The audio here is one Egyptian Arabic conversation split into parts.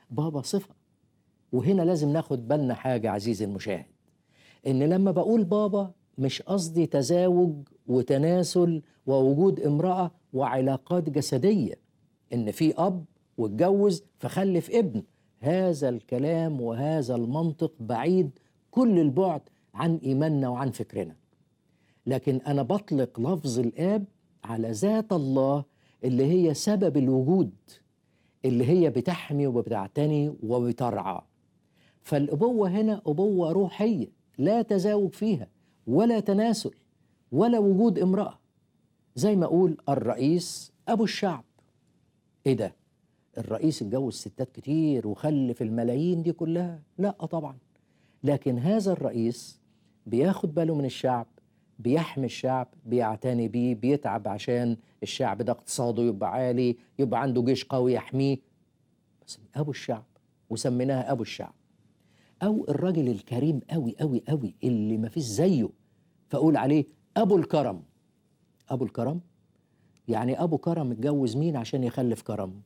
بابا صفة وهنا لازم ناخد بالنا حاجة عزيزي المشاهد إن لما بقول بابا مش قصدي تزاوج وتناسل ووجود امرأة وعلاقات جسدية إن في أب واتجوز فخلف ابن هذا الكلام وهذا المنطق بعيد كل البعد عن إيماننا وعن فكرنا لكن أنا بطلق لفظ الآب على ذات الله اللي هي سبب الوجود اللي هي بتحمي وبتعتني وبترعى فالأبوة هنا أبوة روحية لا تزاوج فيها ولا تناسل ولا وجود امرأة زي ما أقول الرئيس أبو الشعب إيه ده؟ الرئيس اتجوز ستات كتير وخلف الملايين دي كلها لا طبعا لكن هذا الرئيس بياخد باله من الشعب بيحمي الشعب بيعتني بيه بيتعب عشان الشعب ده اقتصاده يبقى عالي يبقى عنده جيش قوي يحميه بس ابو الشعب وسميناها ابو الشعب او الراجل الكريم قوي قوي قوي اللي ما فيش زيه فاقول عليه ابو الكرم ابو الكرم يعني ابو كرم اتجوز مين عشان يخلف كرم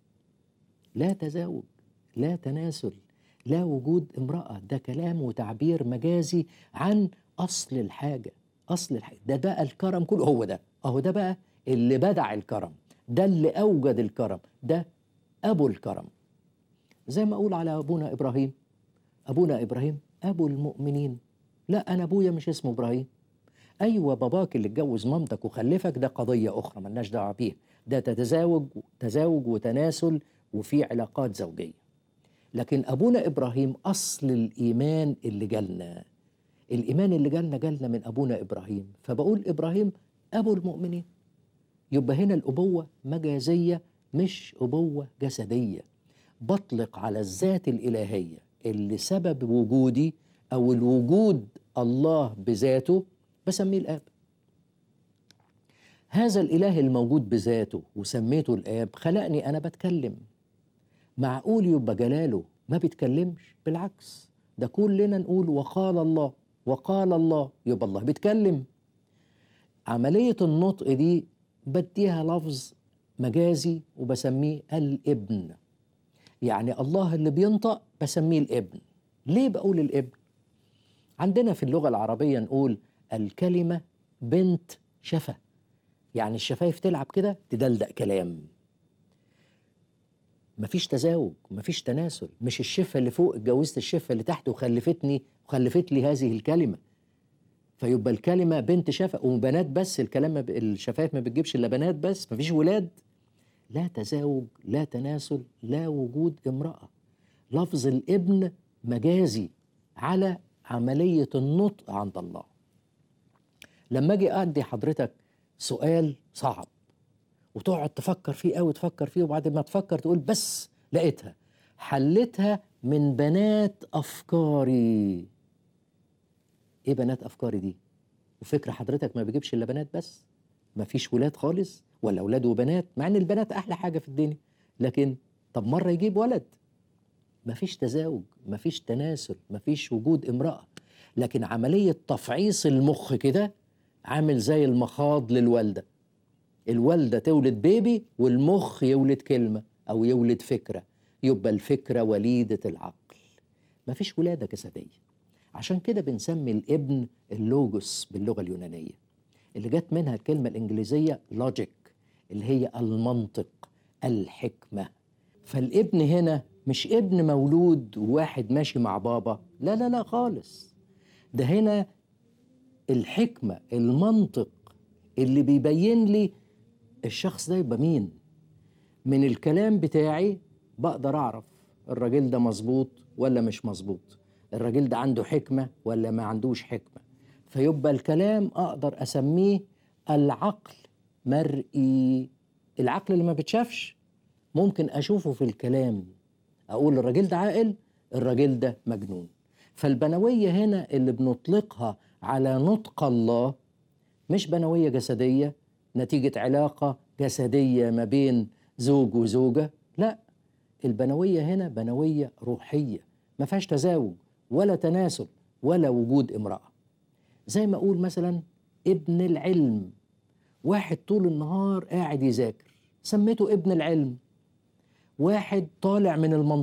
لا تزاوج لا تناسل لا وجود امرأة ده كلام وتعبير مجازي عن أصل الحاجة أصل الحاجة ده بقى الكرم كله هو ده أهو ده بقى اللي بدع الكرم ده اللي أوجد الكرم ده أبو الكرم زي ما أقول على أبونا إبراهيم أبونا إبراهيم أبو المؤمنين لا أنا أبويا مش اسمه إبراهيم أيوة باباك اللي اتجوز مامتك وخلفك ده قضية أخرى ملناش دعوة بيها ده تتزاوج تزاوج وتناسل وفي علاقات زوجية لكن أبونا إبراهيم أصل الإيمان اللي جالنا الإيمان اللي جالنا جالنا من أبونا إبراهيم فبقول إبراهيم أبو المؤمنين يبقى هنا الأبوة مجازية مش أبوة جسدية بطلق على الذات الإلهية اللي سبب وجودي أو الوجود الله بذاته بسميه الآب هذا الإله الموجود بذاته وسميته الآب خلقني أنا بتكلم معقول يبقى جلاله ما بيتكلمش بالعكس ده كلنا نقول وقال الله وقال الله يبقى الله بيتكلم عملية النطق دي بديها لفظ مجازي وبسميه الابن يعني الله اللي بينطق بسميه الابن ليه بقول الابن عندنا في اللغة العربية نقول الكلمة بنت شفة يعني الشفايف تلعب كده تدلدق كلام مفيش تزاوج مفيش تناسل مش الشفة اللي فوق اتجوزت الشفة اللي تحت وخلفتني وخلفت لي هذه الكلمة فيبقى الكلمة بنت شفة وبنات بس الكلام ما ب... الشفايف ما بتجيبش إلا بنات بس مفيش ولاد لا تزاوج لا تناسل لا وجود امرأة لفظ الابن مجازي على عملية النطق عند الله لما أجي أدي حضرتك سؤال صعب وتقعد تفكر فيه قوي تفكر فيه وبعد ما تفكر تقول بس لقيتها حلتها من بنات افكاري ايه بنات افكاري دي وفكرة حضرتك ما بيجيبش الا بنات بس ما فيش ولاد خالص ولا اولاد وبنات مع ان البنات احلى حاجة في الدنيا لكن طب مرة يجيب ولد ما فيش تزاوج ما فيش تناسل ما فيش وجود امرأة لكن عملية تفعيص المخ كده عامل زي المخاض للوالده الوالده تولد بيبي والمخ يولد كلمه او يولد فكره يبقى الفكره وليده العقل مفيش ولاده جسديه عشان كده بنسمي الابن اللوجوس باللغه اليونانيه اللي جت منها الكلمه الانجليزيه لوجيك اللي هي المنطق الحكمه فالابن هنا مش ابن مولود وواحد ماشي مع بابا لا لا لا خالص ده هنا الحكمه المنطق اللي بيبين لي الشخص ده يبقى مين من الكلام بتاعي بقدر اعرف الراجل ده مظبوط ولا مش مظبوط الراجل ده عنده حكمة ولا ما عندوش حكمة فيبقى الكلام اقدر اسميه العقل مرئي العقل اللي ما بتشافش ممكن اشوفه في الكلام اقول الراجل ده عاقل الراجل ده مجنون فالبنوية هنا اللي بنطلقها على نطق الله مش بنوية جسدية نتيجة علاقة جسدية ما بين زوج وزوجة لا البنوية هنا بنوية روحية ما فيهاش تزاوج ولا تناسل ولا وجود امرأة زي ما أقول مثلا ابن العلم واحد طول النهار قاعد يذاكر سميته ابن العلم واحد طالع من المنطقة